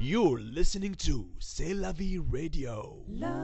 You're listening to C'est la vie radio.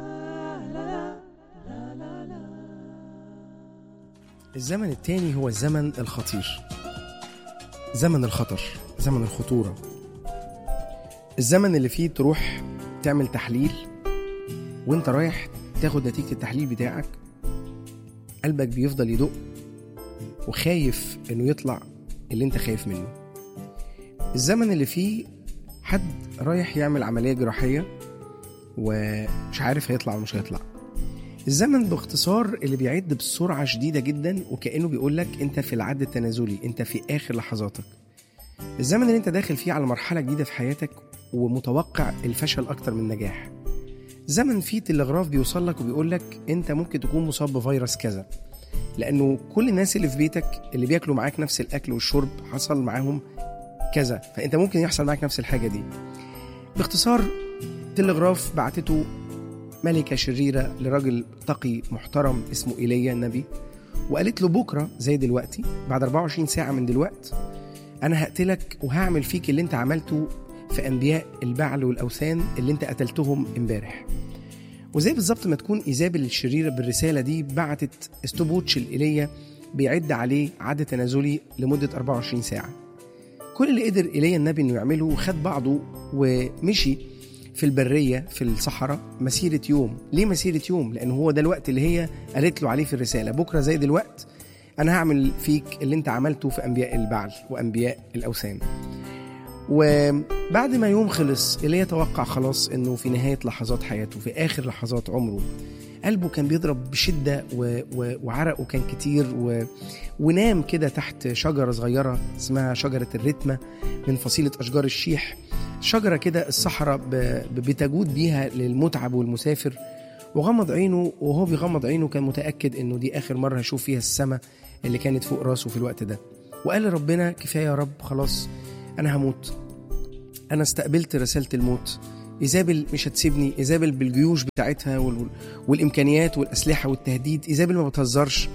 الزمن التاني هو الزمن الخطير زمن الخطر زمن الخطورة الزمن اللي فيه تروح تعمل تحليل وانت رايح تاخد نتيجة التحليل بتاعك قلبك بيفضل يدق وخايف انه يطلع اللي انت خايف منه الزمن اللي فيه حد رايح يعمل عملية جراحية ومش عارف هيطلع ولا مش هيطلع الزمن باختصار اللي بيعد بسرعة شديدة جدا وكأنه بيقول لك انت في العد التنازلي انت في آخر لحظاتك الزمن اللي انت داخل فيه على مرحلة جديدة في حياتك ومتوقع الفشل أكتر من النجاح زمن فيه تلغراف بيوصل لك وبيقول لك انت ممكن تكون مصاب بفيروس كذا لانه كل الناس اللي في بيتك اللي بياكلوا معاك نفس الاكل والشرب حصل معاهم كذا فانت ممكن يحصل معاك نفس الحاجه دي باختصار تلغراف بعتته ملكه شريره لراجل تقي محترم اسمه ايليا النبي وقالت له بكره زي دلوقتي بعد 24 ساعه من دلوقت انا هقتلك وهعمل فيك اللي انت عملته في انبياء البعل والاوثان اللي انت قتلتهم امبارح وزي بالظبط ما تكون ايزابل الشريره بالرساله دي بعتت استوبوتش الايليا بيعد عليه عد تنازلي لمده 24 ساعه كل اللي قدر ايليا النبي انه يعمله خد بعضه ومشي في البريه في الصحراء مسيره يوم ليه مسيره يوم لان هو ده الوقت اللي هي قالت له عليه في الرساله بكره زي دلوقت انا هعمل فيك اللي انت عملته في انبياء البعل وانبياء الاوثان وبعد ما يوم خلص اللي يتوقع خلاص انه في نهايه لحظات حياته في اخر لحظات عمره قلبه كان بيضرب بشده و... و... وعرقه كان كتير و... ونام كده تحت شجره صغيره اسمها شجره الرتمه من فصيله اشجار الشيح شجره كده الصحراء ب... ب- بتجود بيها للمتعب والمسافر وغمض عينه وهو بيغمض عينه كان متاكد انه دي اخر مره هشوف فيها السماء اللي كانت فوق راسه في الوقت ده وقال لربنا كفايه يا رب خلاص انا هموت انا استقبلت رساله الموت ايزابل مش هتسيبني ايزابل بالجيوش بتاعتها وال... والامكانيات والاسلحه والتهديد ايزابل ما بتهزرش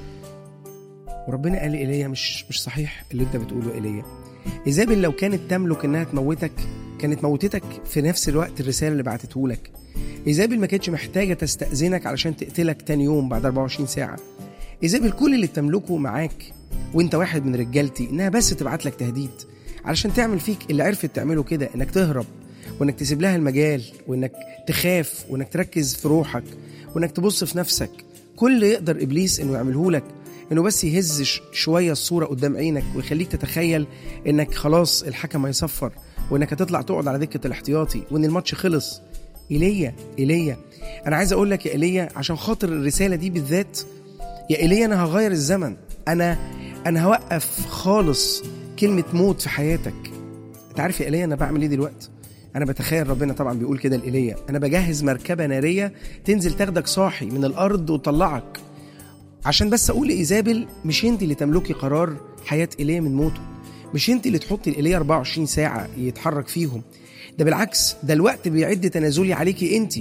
وربنا قال ايليا مش مش صحيح اللي انت بتقوله ايليا ايزابل لو كانت تملك انها تموتك كانت موتتك في نفس الوقت الرساله اللي بعتته لك ايزابل ما كانتش محتاجه تستاذنك علشان تقتلك تاني يوم بعد 24 ساعه ايزابل كل اللي بتملكه معاك وانت واحد من رجالتي انها بس تبعت لك تهديد علشان تعمل فيك اللي عرفت تعمله كده انك تهرب وانك تسيب لها المجال وانك تخاف وانك تركز في روحك وانك تبص في نفسك كل اللي يقدر ابليس انه يعمله لك انه بس يهز ش- شويه الصوره قدام عينك ويخليك تتخيل انك خلاص الحكم هيصفر وانك هتطلع تقعد على دكه الاحتياطي وان الماتش خلص ايليا ايليا انا عايز اقول لك يا ايليا عشان خاطر الرساله دي بالذات يا ايليا انا هغير الزمن انا انا هوقف خالص كلمه موت في حياتك انت عارف يا ايليا انا بعمل ايه دلوقتي انا بتخيل ربنا طبعا بيقول كده لايليا انا بجهز مركبه ناريه تنزل تاخدك صاحي من الارض وتطلعك عشان بس اقول لايزابل مش انت اللي تملكي قرار حياه ايليا من موته مش انت اللي تحطي ايليا 24 ساعه يتحرك فيهم ده بالعكس ده الوقت بيعد تنازلي عليكي انت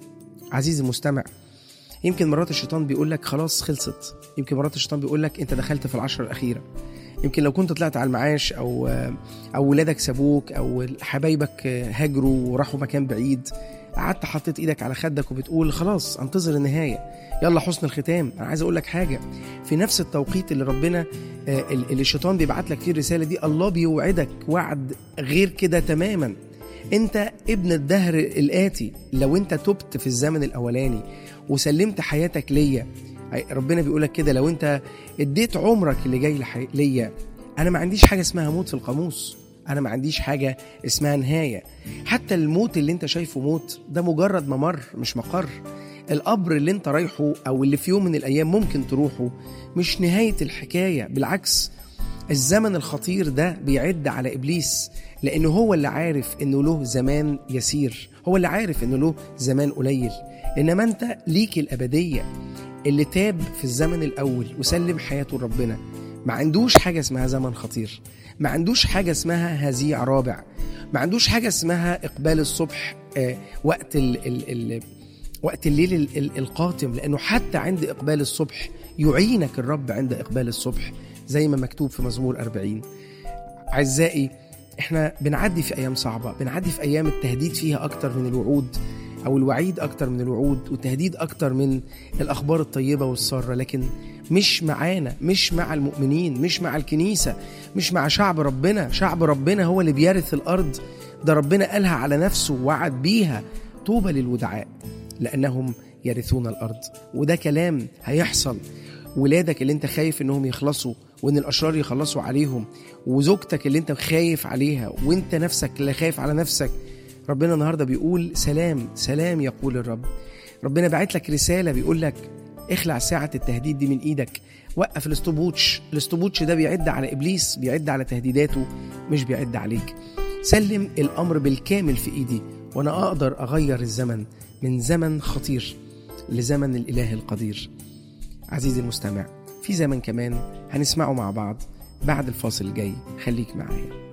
عزيزي المستمع يمكن مرات الشيطان بيقول لك خلاص خلصت يمكن مرات الشيطان بيقول لك انت دخلت في العشرة الأخيرة يمكن لو كنت طلعت على المعاش او او ولادك سابوك او حبايبك هاجروا وراحوا مكان بعيد قعدت حطيت ايدك على خدك وبتقول خلاص انتظر النهايه يلا حسن الختام انا عايز اقول لك حاجه في نفس التوقيت اللي ربنا آه، اللي الشيطان بيبعت لك فيه الرساله دي الله بيوعدك وعد غير كده تماما انت ابن الدهر الاتي لو انت تبت في الزمن الاولاني وسلمت حياتك ليا ربنا بيقولك كده لو انت اديت عمرك اللي جاي لحي... ليا انا ما عنديش حاجه اسمها موت في القاموس انا ما عنديش حاجه اسمها نهايه حتى الموت اللي انت شايفه موت ده مجرد ممر مش مقر القبر اللي انت رايحه او اللي في يوم من الايام ممكن تروحه مش نهايه الحكايه بالعكس الزمن الخطير ده بيعد على ابليس لانه هو اللي عارف انه له زمان يسير هو اللي عارف انه له زمان قليل انما انت ليك الابديه اللي تاب في الزمن الاول وسلم حياته لربنا ما عندوش حاجه اسمها زمن خطير ما عندوش حاجه اسمها هزيع رابع ما عندوش حاجه اسمها اقبال الصبح آه وقت ال ال ال وقت الليل ال ال القاتم لانه حتى عند اقبال الصبح يعينك الرب عند اقبال الصبح زي ما مكتوب في مزمور 40 اعزائي احنا بنعدي في ايام صعبه بنعدي في ايام التهديد فيها اكتر من الوعود او الوعيد اكتر من الوعود والتهديد اكتر من الاخبار الطيبه والساره لكن مش معانا مش مع المؤمنين مش مع الكنيسه مش مع شعب ربنا شعب ربنا هو اللي بيرث الارض ده ربنا قالها على نفسه ووعد بيها طوبى للودعاء لانهم يرثون الارض وده كلام هيحصل ولادك اللي انت خايف انهم يخلصوا وان الاشرار يخلصوا عليهم وزوجتك اللي انت خايف عليها وانت نفسك اللي خايف على نفسك ربنا النهارده بيقول سلام سلام يقول الرب ربنا بعت لك رساله بيقول لك اخلع ساعة التهديد دي من ايدك وقف الاستبوتش الاستبوتش ده بيعد على ابليس بيعد على تهديداته مش بيعد عليك سلم الامر بالكامل في ايدي وانا اقدر اغير الزمن من زمن خطير لزمن الاله القدير عزيزي المستمع في زمن كمان هنسمعه مع بعض بعد الفاصل الجاي خليك معايا